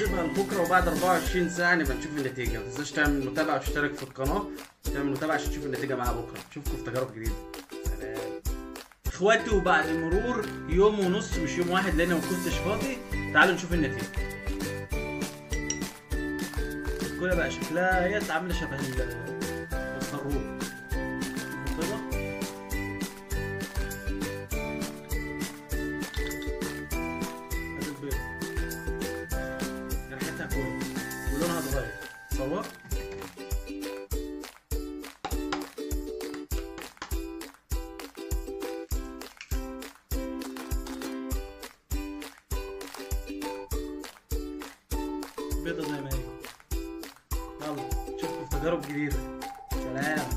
نسيبها لبكره وبعد 24 ساعه نبقى نشوف النتيجه ما تنساش تعمل متابعه وتشترك في القناه تعمل متابعه عشان تشوف النتيجه معانا بكره نشوفكم في تجارب جديده سلام اخواتي وبعد مرور يوم ونص مش يوم واحد لان ما كنتش فاضي تعالوا نشوف النتيجه كلها بقى شكلها هي عامله شبه ال- الخروف كده ادي البيض ريحتها كويس ولونها اتغير صور بيضة زي ما هي يلا نشوفكم في تجارب جديدة سلام